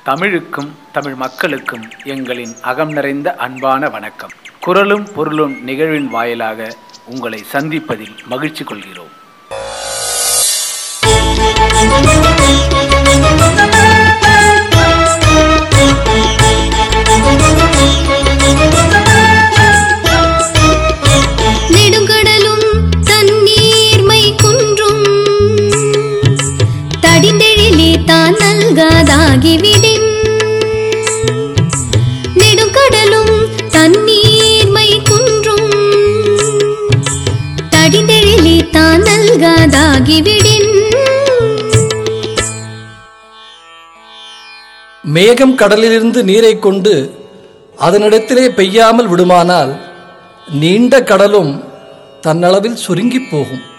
தமிழுக்கும் தமிழ் மக்களுக்கும் எங்களின் அகம் நிறைந்த அன்பான வணக்கம் குரலும் பொருளும் நிகழ்வின் வாயிலாக உங்களை சந்திப்பதில் மகிழ்ச்சி கொள்கிறோம் நெடுங்கடலும் தண்ணீர்மை குன்றும் தடிந்தெழிலே தான் நல்காதாகிவிடின் நெடுங்கடலும் தண்ணீர்மை குன்றும் தடிந்தெழிலே தான் நல்காதாகிவிடின் மேகம் கடலிலிருந்து நீரை கொண்டு அதனிடத்திலே பெய்யாமல் விடுமானால் நீண்ட கடலும் தன்னளவில் சுருங்கிப் போகும்